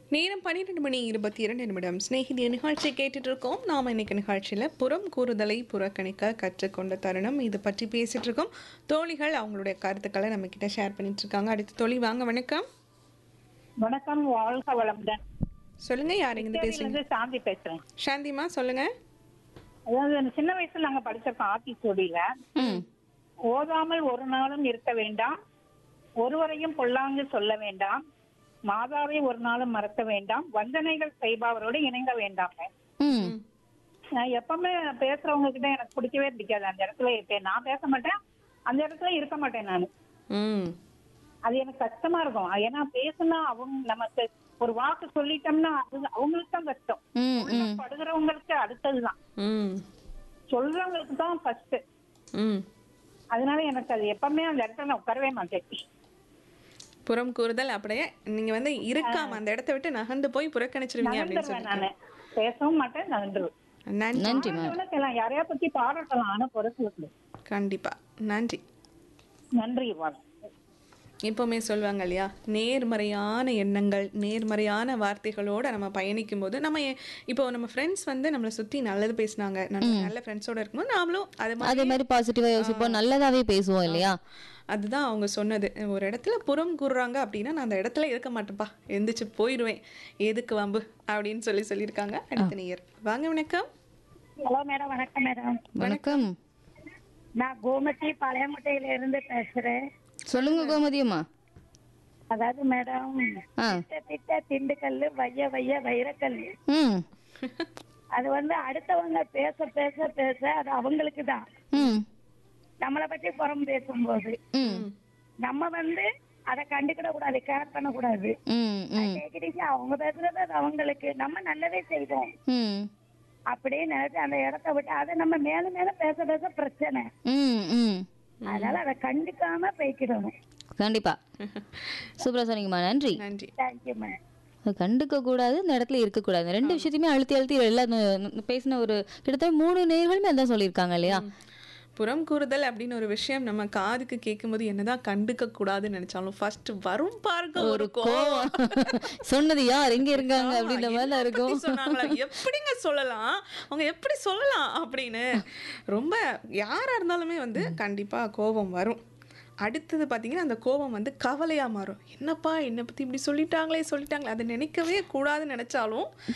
நேரம் பன்னிரெண்டு மணி இருபத்தி இரண்டு நிமிடம் சிநேகிதிய நிகழ்ச்சி கேட்டுட்டு இருக்கோம் நாம் இன்னைக்கு நிகழ்ச்சியில் புறம் கூறுதலை புறக்கணிக்க கற்றுக்கொண்ட தருணம் இது பற்றி பேசிட்டு இருக்கோம் தோழிகள் அவங்களுடைய கருத்துக்களை நம்ம கிட்ட ஷேர் பண்ணிட்டு இருக்காங்க அடுத்து தோழி வாங்க வணக்கம் வணக்கம் வாழ்க வளமுடன் சொல்லுங்க யார் இருந்து பேசுறீங்க இருந்து சாந்தி பேசுறேன் சாந்திமா சொல்லுங்க அதாவது அந்த சின்ன வயசுல நாங்க படிச்சிருக்கோம் ஆத்தி சோடியில ஓதாமல் ஒரு நாளும் இருக்க வேண்டாம் ஒருவரையும் பொல்லாங்கு சொல்ல வேண்டாம் மாதாவை ஒரு நாளும் மறக்க வேண்டாம் வந்தனைகள் செய்பவரோடு இணங்க வேண்டாம் ம் நான் எப்பவுமே பேசுறவங்க கிட்ட எனக்கு பிடிக்கவே பிடிக்காது அந்த இடத்துல இருப்பேன் நான் பேச மாட்டேன் அந்த இடத்துல இருக்க மாட்டேன் நான் ம் அது எனக்கு கஷ்டமா இருக்கும் ஏன்னா பேசுனா அவங்க நமக்கு ஒரு வாக்கு சொல்லிட்டோம்னா அது அவங்களுக்கு தான் கஷ்டம் ம் ம் படுகிறவங்களுக்கு அடுத்ததுதான் ம் சொல்றவங்களுக்கு தான் ஃபர்ஸ்ட் ம் அதனால எனக்கு அது எப்பவுமே அந்த இடத்துல நான் உட்காரவே மாட்டேன் புறம் கூறுதல் அப்படியே நீங்க வந்து இருக்காம அந்த இடத்த விட்டு நகர்ந்து போய் புறக்கணிச்சிருவீங்க அப்படின்னு நகர்ந்துருவேன் சொல்லி நானு பேசவும் மாட்டேன் நகர்ந்துருவேன் நன்றி நன்றி மேம் பாராட்டலாம் யாரையா பத்தி பாராட்டலாம் ஆனா பொறுத்து கண்டிப்பா நன்றி நன்றி வாழ் எப்பவுமே சொல்லுவாங்க இல்லையா நேர்மறையான எண்ணங்கள் நேர்மறையான வார்த்தைகளோட நம்ம பயணிக்கும் போது நம்ம எ- இப்போ நம்ம ஃப்ரெண்ட்ஸ் வந்து நம்மளை சுத்தி நல்லது பேசினாங்க நம்ம நல்ல ஃப்ரெண்ட்ஸோட இருக்கும்போது நாமளும் அது மாதிரி அதே மாதிரி பாசிட்டிவா யோசிப்போம் நல்லதாவே பேசுவோம் இல்லையா அதுதான் அவங்க சொன்னது ஒரு இடத்துல புறம் கூறுறாங்க அப்படின்னா நான் அந்த இடத்துல இருக்க மாட்டேன்ப்பா எந்திரிச்சு போயிடுவேன் எதுக்கு வம்பு அப்படின்னு சொல்லி சொல்லியிருக்காங்க அடுத்த நேயர் வாங்க வணக்கம் ஹலோ மேடம் வணக்கம் மேடம் வணக்கம் நான் கோமதி பழையமுட்டையில இருந்து பேசுறேன் சொல்லுங்க கோமதியம்மா அதாவது மேடம் ஆ திட்ட திட்ட திண்டுக்கல்லு வைய வைய வைரக்கல்லு ம் அது வந்து அடுத்தவங்க பேச பேச பேச அது அவங்களுக்கு தான் ம் நம்மளை பத்தி புறம் பேசும்போது ம் நம்ம வந்து அதை கண்டுக்கிட கூடாது கேர் பண்ணக்கூடாது ம் ம் கேக்குறீங்க அவங்க பேசுறது அது அவங்களுக்கு நம்ம நல்லதே செய்வோம் ம் அப்படியே நினைச்சு அந்த இடத்த விட்டு அதை நம்ம மேல மேல பேச பேச பிரச்சனை ம் ம் அதனால அதை கண்டுக்காம போய்க்கிடணும் கண்டிப்பா சூப்பரா சொன்னீங்கம்மா நன்றி நன்றி தேங்க்யூ மேம் அது கண்டுக்க கூடாது இந்த இடத்துல இருக்க கூடாது இந்த ரெண்டு விஷயத்தையுமே அழுத்தி அழுத்தி எல்லாம் ந- பேசின ஒரு கிட்டத்தட்ட மூணு நேர்களுமே அதான் சொல்லியிருக்காங்க இல்லையா புறம் கூறுதல் அப்படின்னு ஒரு விஷயம் நம்ம காதுக்கு கேட்கும்போது என்னதான் கண்டுக்க கூடாதுன்னு நினைச்சாலும் ஃபர்ஸ்ட் வரும் பாருங்க ஒரு கோவம் சொன்னது யார் எங்க இருக்காங்க அப்படின்ற மாதிரி தான் பத்தி இருக்கும் சொன்னாங்களா எப்படிங்க சொல்லலாம் அவங்க எப்படி சொல்லலாம் அப்படின்னு ரொம்ப யாரா இருந்தாலுமே வந்து கண்டிப்பா கோபம் வரும் அடுத்தது பார்த்தீங்கன்னா அந்த கோபம் வந்து கவலையா மாறும் என்னப்பா என்னை பத்தி இப்படி சொல்லிட்டாங்களே சொல்லிட்டாங்களே அதை நினைக்கவே கூடாதுன்னு நினைச்சாலும்